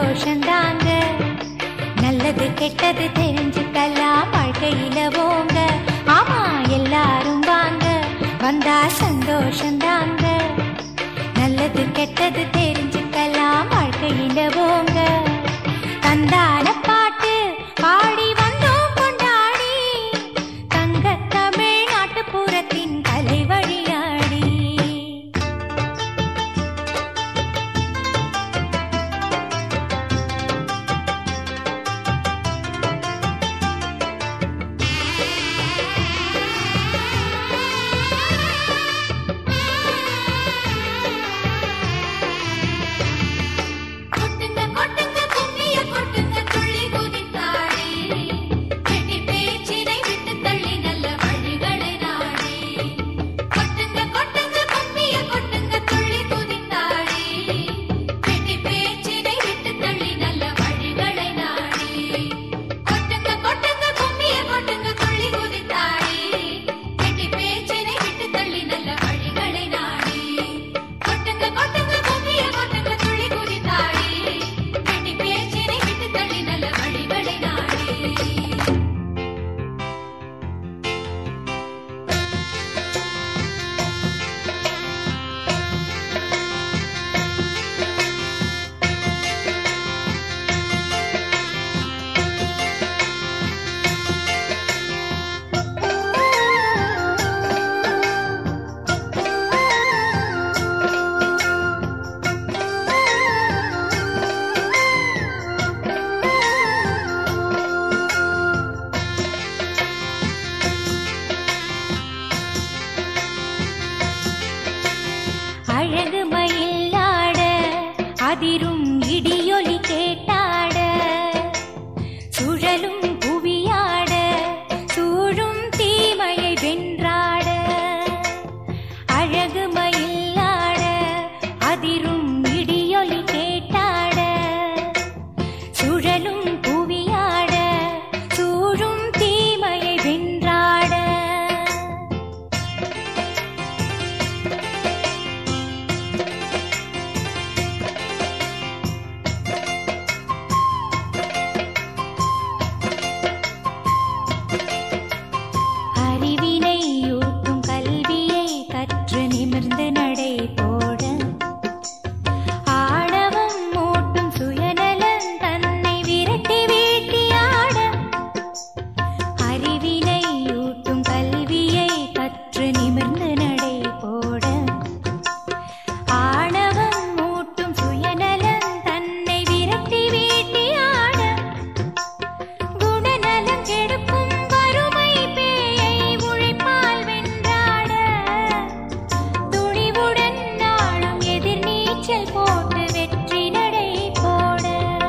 சந்தோஷந்தாங்க நல்லது கெட்டது தெரிஞ்சுக்கலாம் வாழ்க்கையில போங்க ஆமா எல்லாரும் வாங்க வந்தா சந்தோஷந்தாங்க நல்லது கெட்டது தெரிஞ்சுக்கலாம் வாழ்க்கையில போங்க தந்தான பாட்டு பாடி வந்தோம் கொண்டாடி தங்க தமிழ் நாட்டுப்புறத்தின் கலை வழியாடி கொட்டுங்க கொட்டுங்க கும்மிய கொட்டுங்க துள்ளி குதித்தாடி கெட்டி பேச்சினை விட்டு தள்ளி நல்ல வழிகளை நாடி கொட்டுங்க கொட்டுங்க கும்மிய கொட்டுங்க துள்ளி குதித்தாடி கெட்டி பேச்சினை விட்டு தள்ளி நல்ல வழிகளை நாடி கொட்டுங்க கொட்டுங்க கும்மிய கொட்டுங்க துள்ளி குதித்தாடி கெட்டி பேச்சினை விட்டு தள்ளி நல்ல வழிகளை நாடி கொட்டுங்க கொட்டுங்க கும்மிய கொட்டுங்க துள்ளி குதித்தாடி கெட்டி பேச்சினை விட்டு தள்ளி நல்ல வழிகளை நாடி அழகு மயிலாட அதிரும் இடியொலி கேட்டாட சுழலும் புவியாட சூழும் தீமையை வென்றாட அழகு மயிலாட அதிரும் இடியொலி கேட்டாட சுழலும் புவியாட சூழும் தீமையை வென்றாட அறிவினை ஊட்டும் கல்வியை கற்று நிமிர்ந்து நடை போட ஆணவம் மூட்டும் சுயநலன் தன்னை விரட்டி வீழ்த்தியாட அறிவினை ஊட்டும் கல்வியை கற்று நிமிர்ந்து நடை போட ஆணவம் மூட்டும் சுயநலன் தன்னை விரட்டி வீழ்த்தியாட குணநலம் கெடுக்கும் வறுமை பேயை உழைப்பால் வென்றாட துணிவுடன் நாளும் எதிர்நீச்சல் போட்டு வெற்றி நடை போட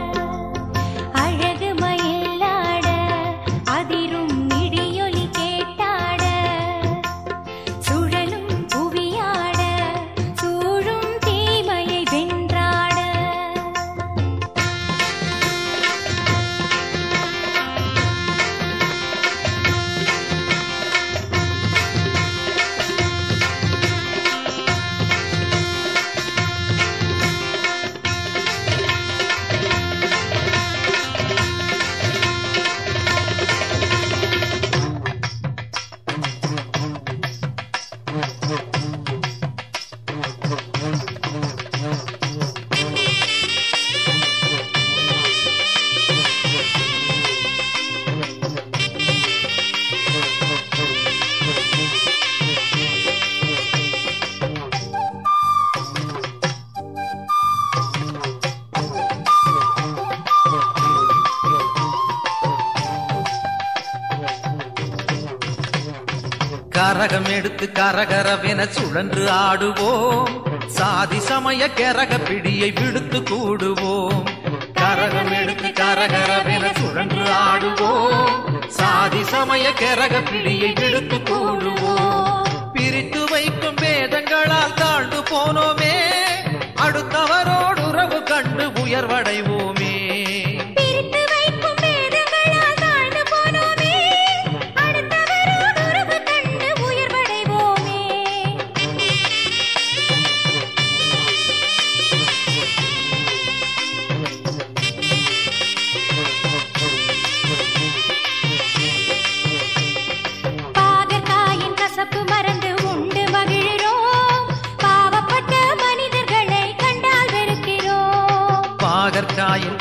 அழகு மயிலாட அதிரும் இடியொலி கேட்டாட சுழலும் புவியாட சூழும் தீமையை வென்றாட கரகம் எடுத்து கரகரவென சுழன்று ஆடுவோம் சாதி சமய கரக பிடியை விடுத்து கூடுவோம் கரகம் எடுத்து கரகரவென சுழன்று ஆடுவோம் சாதி சமய கரக பிடியை விடுத்து கூடுவோம் பிரித்து வைக்கும் வேதங்களால் தாழ்ந்து போனோமே அடுத்தவரோடு உறவு கண்டு உயர்வடைவோமே பிரித்து வைக்கும் வேதங்களால் தாழ்ந்து போனோமே அடுத்தவரோடு உறவு கண்டு உயர்வடைவோமே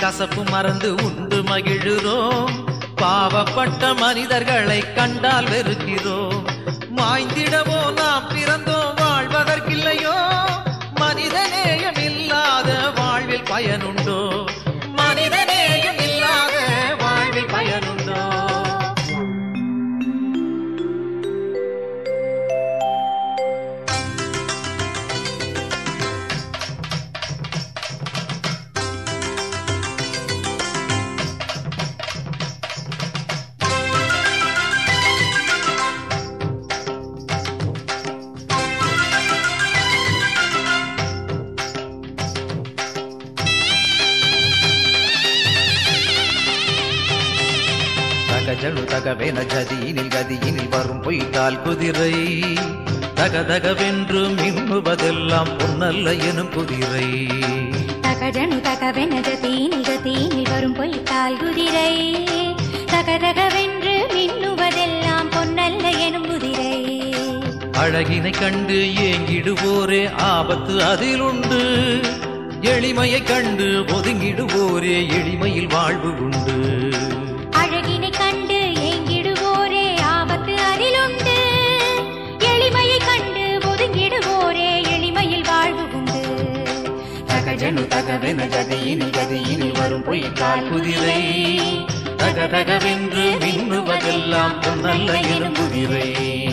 கசப்பு மறந்து உண்டு மகிழுறோம் பாவப்பட்ட மனிதர்களை கண்டால் வெறுக்கிறோம் மாய்ந்திடவோ நாம் பிறந்தோம் வாழ்வதற்கில்லையோ மனிதநேயம் இல்லாத வாழ்வில் பயனுண்டோ மனிதநேயம் இல்லாத வாழ்வில் பயனுண்டோ தகஜனு தகவென ஜதியினில் கதியினில் வரும் பொய்த்தால் குதிரை தகதகவென்று மின்னுவதெல்லாம் பொன்னல்ல எனும் குதிரை தகஜனு தகவென தீனில் தீனில் வரும் பொய்த்தால் குதிரை தகதகவென்று மின்னுவதெல்லாம் பொன்னல்ல எனும் குதிரை அழகினை கண்டு ஏங்கிடுவோரே ஆபத்து அதில் உண்டு எளிமையை கண்டு ஒதுங்கிடுவோரே எளிமையில் வாழ்வு உண்டு அழகினை கண்டு ஏங்கிடுவோரே ஆபத்து அதிலுண்டு எளிமையை கண்டு ஒதுங்கிடுவோரே எளிமையில் வாழ்வு உண்டு தகஜனு தகவென ஜதியினில் கதியினில் வரும் பொய்த்தால் குதிரை தகதகவென்று மின்னுவதெல்லாம் பொன்னல்ல எனும் குதிரை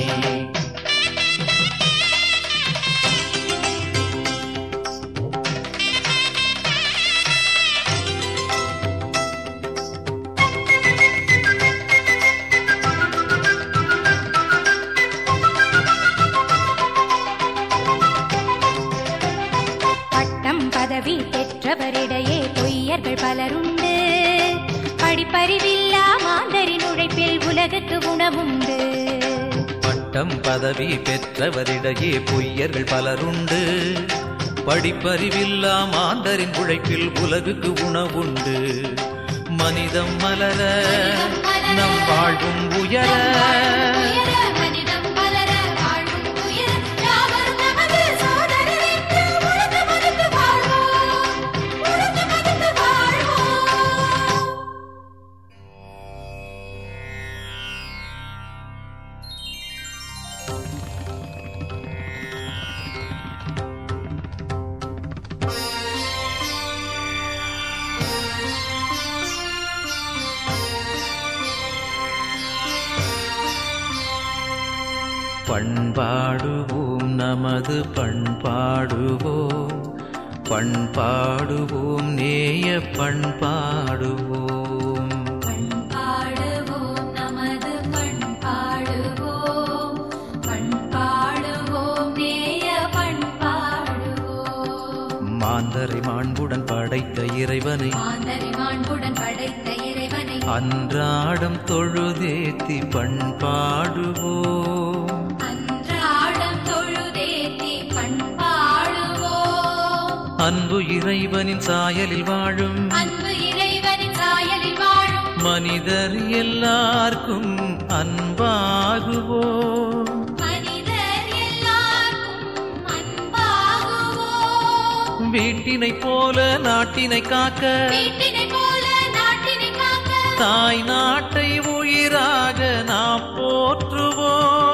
பட்டம் பதவி பெற்றவரிடையே பொய்யர்கள் பலருண்டு படிப்பறிவில்லா மாந்தரின் உழைப்பில் உலகுக்கு உணவுண்டு பட்டம் பதவி பெற்றவரிடையே பொய்யர்கள் பலருண்டு படிப்பறிவில்லா மாந்தரின் உழைப்பில் உலகுக்கு உணவுண்டு மனிதம் மலர நம் வாழ்வும் உயர உயர மனிதம் வளர வாழும் உயர யாவரும் நமது சோதரர் என்று உழுது மதித்து வாழ்வோம் உழுது மதித்து வாழ்வோம் பண்பாடுவோம் நமது பண்பாடுவோம் பண்பாடுவோம் நேய பண்பாடுவோம் பண்பாடுவோம் நமது பண்பாடுவோம் பண்பாடுவோம் நேய பண்பாடுவோம் மாந்தரை மாண்புடன் படைத்த இறைவனை மாந்தரி மாண்புடன் படைத்த இறைவனை அன்றாடம் தொழுதேத்தி பண்பாடுவோம் அன்றாடம் தொழுதேத்தி பண்பாடுவோம் அன்பு இறைவனின் சாயலில் வாழும் அன்பு இறைவனின் சாயலில் வாழும் மனிதர் எல்லாருக்கும் அன்பாகுவோம் மனிதர் எல்லாருக்கும் அன்பாகுவோம் வீட்டினை போல நாட்டினை காக்க வீட்டினை போல நாட்டினை காக்க தாய் நாட்டை உயிராக நாம் போற்றுவோம்